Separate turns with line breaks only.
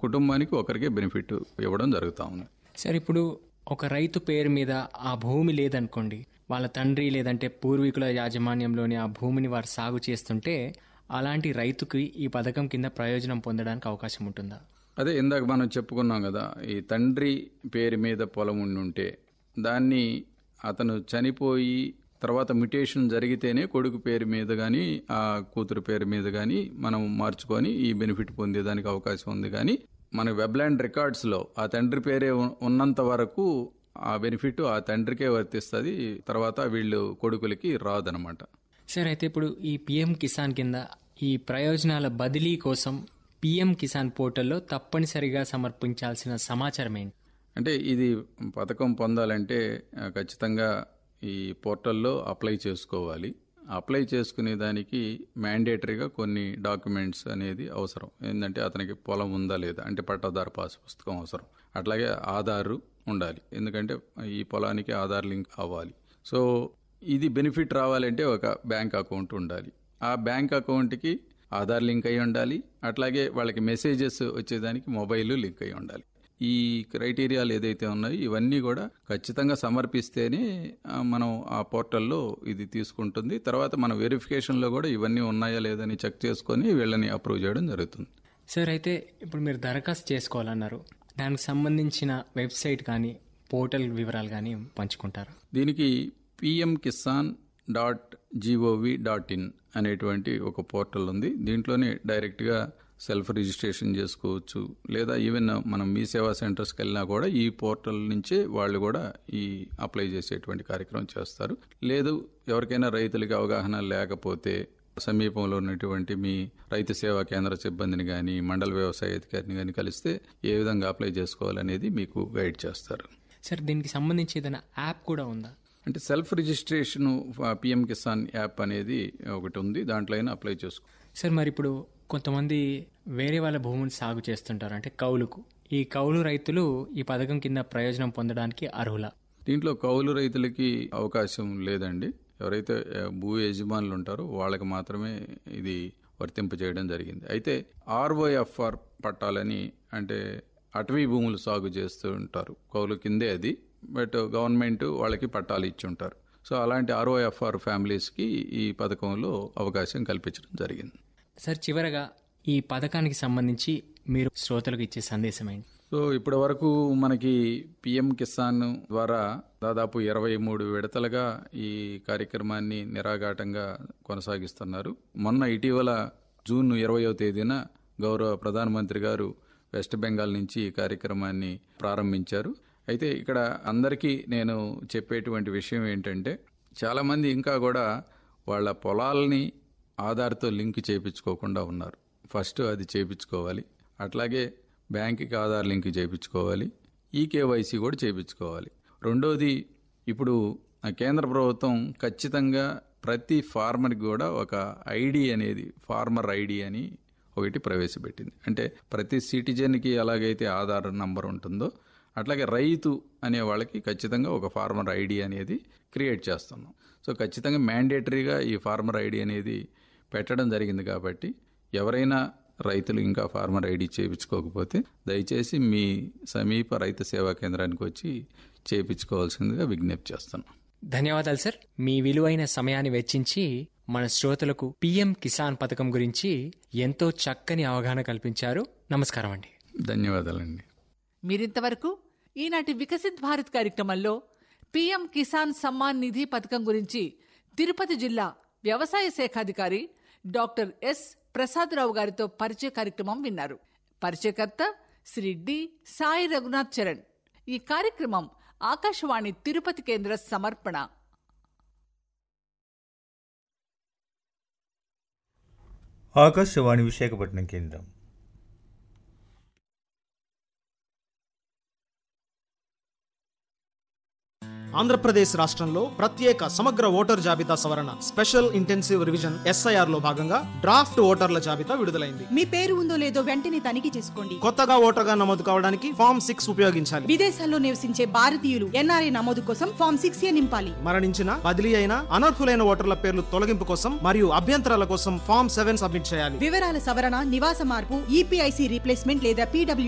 కుటుంబానికి ఒకరికే బెనిఫిట్ ఇవ్వడం జరుగుతూ ఉంది
సార్ ఇప్పుడు ఒక రైతు పేరు మీద ఆ భూమి లేదనుకోండి వాళ్ళ తండ్రి లేదంటే పూర్వీకుల యాజమాన్యంలోని ఆ భూమిని వారు సాగు చేస్తుంటే అలాంటి రైతుకి ఈ పథకం కింద ప్రయోజనం పొందడానికి అవకాశం ఉంటుందా
అదే ఇందాక మనం చెప్పుకున్నాం కదా ఈ తండ్రి పేరు మీద పొలం ఉండి ఉంటే దాన్ని అతను చనిపోయి తర్వాత మ్యుటేషన్ జరిగితేనే కొడుకు పేరు మీద కానీ ఆ కూతురు పేరు మీద కానీ మనం మార్చుకొని ఈ బెనిఫిట్ పొందేదానికి అవకాశం ఉంది కానీ మన వెబ్లాండ్ రికార్డ్స్లో ఆ తండ్రి పేరే ఉ- ఉన్నంత వరకు ఆ బెనిఫిట్ ఆ తండ్రికే వర్తిస్తుంది తర్వాత వీళ్ళు కొడుకులకి రాదనమాట
సార్ అయితే ఇప్పుడు ఈ పిఎం కిసాన్ కింద ఈ ప్రయోజనాల బదిలీ కోసం పిఎం కిసాన్ పోర్టల్లో తప్పనిసరిగా సమర్పించాల్సిన సమాచారం ఏంటి
అంటే ఇది పథకం పొందాలంటే ఆ, ఖచ్చితంగా ఈ పోర్టల్లో అప్లై చేసుకోవాలి అప్లై చేసుకునే దానికి మ్యాండేటరీగా కొన్ని డాక్యుమెంట్స్ అనేది అవసరం ఏంటంటే అతనికి పొలం ఉందా లేదా అంటే పట్టాదారు పాస్ పుస్తకం అవసరం అట్లాగే ఆధారు ఉండాలి ఎందుకంటే ఈ పొలానికి ఆధార్ లింక్ అవ్వాలి సో ఇది బెనిఫిట్ రావాలంటే ఒక బ్యాంక్ అకౌంట్ ఉండాలి ఆ బ్యాంక్ అకౌంట్కి ఆధార్ లింక్ అయి ఉండాలి అట్లాగే వాళ్ళకి మెసేజెస్ వచ్చేదానికి మొబైల్ లింక్ అయి ఉండాలి ఈ క్రైటీరియాలు ఏదైతే ఉన్నాయో ఇవన్నీ కూడా ఖచ్చితంగా సమర్పిస్తేనే ఆ, మనం ఆ పోర్టల్లో ఇది తీసుకుంటుంది తర్వాత మన వెరిఫికేషన్లో కూడా ఇవన్నీ ఉన్నాయా లేదని చెక్ చేసుకొని వీళ్ళని అప్రూవ్ చేయడం జరుగుతుంది
సార్ అయితే ఇప్పుడు మీరు దరఖాస్తు చేసుకోవాలన్నారు దానికి సంబంధించిన వెబ్సైట్ కానీ పోర్టల్ వివరాలు కానీ పంచుకుంటారు
దీనికి PM Kisan dot G O V dot in అనేటువంటి ఒక పోర్టల్ ఉంది దీంట్లోనే డైరెక్ట్గా సెల్ఫ్ రిజిస్ట్రేషన్ చేసుకోవచ్చు లేదా ఈవెన్ మనం మీ సేవా సెంటర్స్కి వెళ్ళినా కూడా ఈ పోర్టల్ నుంచే వాళ్ళు కూడా ఈ అప్లై చేసేటువంటి కార్యక్రమం చేస్తారు లేదు ఎవరికైనా రైతులకి అవగాహన లేకపోతే సమీపంలో ఉన్నటువంటి మీ రైతు సేవా కేంద్ర సిబ్బందిని కానీ మండల వ్యవసాయ అధికారిని కానీ కలిస్తే ఏ విధంగా అప్లై చేసుకోవాలనేది మీకు గైడ్ చేస్తారు
సార్ దీనికి సంబంధించి ఏదైనా యాప్ కూడా ఉందా
అంటే self registration PM Kisan app అనేది ఒకటి ఉంది దాంట్లో అయినా అప్లై చేసుకో
సార్ మరి ఇప్పుడు కొంతమంది వేరే వాళ్ళ భూమిని సాగు చేస్తుంటారు అంటే కౌలుకు ఈ కౌలు రైతులు ఈ పథకం కింద ప్రయోజనం పొందడానికి అర్హులా
దీంట్లో కౌలు రైతులకి అవకాశం లేదండి ఎవరైతే ఆ, భూ యజమానులు ఉంటారో వాళ్ళకి మాత్రమే ఇది వర్తింపజేయడం జరిగింది అయితే ఆర్ఓఎఫ్ఆర్ పట్టాలని అంటే అటవీ భూములు సాగు చేస్తూ ఉంటారు కౌలు కిందే అది బట్ గవర్నమెంట్ వాళ్ళకి పట్టాలు ఇచ్చి ఉంటారు సో అలాంటి ఆర్ఓఎఫ్ఆర్ ఫ్యామిలీస్కి ఈ పథకంలో అవకాశం కల్పించడం జరిగింది
సార్ చివరగా ఈ పథకానికి సంబంధించి మీరు శ్రోతలకు ఇచ్చే సందేశం ఏంటి
సో ఇప్పటి వరకు మనకి పిఎం కిసాన్ ద్వారా దాదాపు ఇరవై మూడు విడతలుగా ఈ కార్యక్రమాన్ని నిరాఘాటంగా కొనసాగిస్తున్నారు మొన్న ఇటీవల జూన్ ఇరవయో తేదీన గౌరవ ప్రధానమంత్రి గారు వెస్ట్ బెంగాల్ నుంచి ఈ కార్యక్రమాన్ని ప్రారంభించారు అయితే ఇక్కడ అందరికీ నేను చెప్పేటువంటి విషయం ఏంటంటే చాలామంది ఇంకా కూడా వాళ్ళ పొలాలని ఆధార్తో లింక్ చేయించుకోకుండా ఉన్నారు ఫస్ట్ అది చేయించుకోవాలి అట్లాగే బ్యాంకుకి ఆధార్ లింక్ చేయించుకోవాలి ఈ కేవైసీ కూడా చేయించుకోవాలి రెండోది ఇప్పుడు ఆ కేంద్ర ప్రభుత్వం ఖచ్చితంగా ప్రతి ఫార్మర్కి కూడా ఒక ఐడి అనేది ఫార్మర్ ఐడి అని ఒకటి ప్రవేశపెట్టింది అంటే ప్రతి సిటిజన్కి ఎలాగైతే ఆధార్ నంబర్ ఉంటుందో అట్లాగే రైతు అనే వాళ్ళకి ఖచ్చితంగా ఒక ఫార్మర్ ఐడి అనేది క్రియేట్ చేస్తున్నాం సో ఖచ్చితంగా మ్యాండేటరీగా ఈ ఫార్మర్ ఐడి అనేది పెట్టడం జరిగింది కాబట్టి ఎవరైనా రైతులు ఇంకా ఫార్మర్ ఐడి చేయించుకోకపోతే దయచేసి మీ సమీప రైతు సేవా కేంద్రానికి వచ్చి చేయించుకోవాల్సిందిగా విజ్ఞప్తి చేస్తున్నాం
ధన్యవాదాలు సార్ మీ విలువైన సమయాన్ని వెచ్చించి మన శ్రోతలకు పిఎం కిసాన్ పథకం గురించి ఎంతో చక్కని అవగాహన కల్పించారు నమస్కారం అండి
ధన్యవాదాలండి
మీరింతవరకు ఈనాటి వికసిత్ భారత్ కార్యక్రమంలో పీఎం కిసాన్ సమ్మాన్ నిధి పథకం గురించి తిరుపతి జిల్లా వ్యవసాయ శాఖాధికారి డాక్టర్ ఎస్ ప్రసాదరావు గారితో పరిచయ కార్యక్రమం విన్నారు పరిచయకర్త శ్రీ డి సాయి రఘునాథ్ చరణ్ ఈ కార్యక్రమం ఆకాశవాణి తిరుపతి కేంద్ర సమర్పణ
ఆకాశవాణి విశాఖపట్నం కేంద్రం
ఆంధ్రప్రదేశ్ రాష్ట్రంలో ప్రత్యేక సమగ్ర ఓటర్ జాబితా సవరణ స్పెషల్ ఇంటెన్సివ్ రివిజన్ ఎస్ఐఆర్ లో భాగంగా డ్రాఫ్ట్ ఓటర్ల జాబితా విడుదలైంది
మీ పేరు ఉందో లేదో వెంటనే తనిఖీ చేసుకోండి
కొత్తగా ఓటర్గా నమోదు కావడానికి ఫామ్ సిక్స్ ఉపయోగించాలి
విదేశాల్లో నివసించే భారతీయులు ఎన్ఆర్ఐ నమోదు కోసం ఫామ్ సిక్స్ ఏ నింపాలి
మరణించిన బదిలీ అయిన అనర్హులైన ఓటర్ల పేర్లు తొలగింపు కోసం మరియు అభ్యంతరాల కోసం ఫామ్ సెవెన్ సబ్మిట్ చేయాలి
వివరాల సవరణ నివాస మార్పు ఈపీఐసి రీప్లేస్మెంట్ లేదా పీడబ్ల్యూ